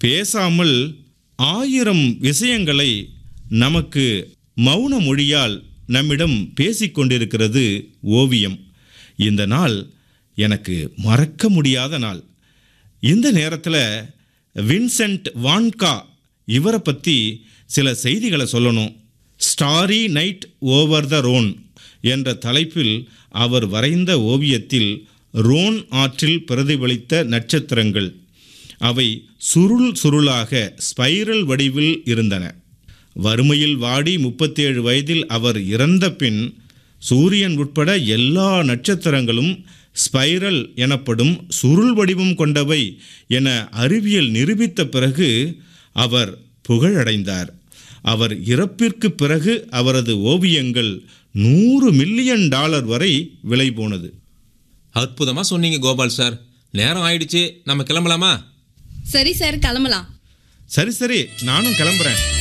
பேசாமல் ஆயிரம் விஷயங்களை நமக்கு மௌன மொழியால் நம்மிடம் பேசிக்கொண்டிருக்கிறது ஓவியம் இந்த நாள் எனக்கு மறக்க முடியாத நாள் இந்த நேரத்தில் வின்சென்ட் வான்கா இவரை பற்றி சில செய்திகளை சொல்லணும் starry night over the Rhone என்ற தலைப்பில் அவர் வரைந்த ஓவியத்தில் ரோன் ஆற்றில் பிரதிபலித்த நட்சத்திரங்கள் அவை சுருள் சுருளாக ஸ்பைரல் வடிவில் இருந்தன வறுமையில் வாடி முப்பத்தேழு வயதில் அவர் இறந்த பின் சூரியன் உட்பட எல்லா நட்சத்திரங்களும் ஸ்பைரல் எனப்படும் சுருள் வடிவம் கொண்டவை என அறிவியல் நிரூபித்த பிறகு அவர் புகழடைந்தார் அவர் இறப்பிற்கு பிறகு அவரது ஓவியங்கள் நூறு மில்லியன் டாலர் வரை விலை போனது அற்புதமாக சொன்னீங்க கோபால் சார் நேரம் ஆயிடுச்சு நம்ம கிளம்பலாமா சரி சார் கிளம்பலாம் சரி சரி நானும் கிளம்புறேன்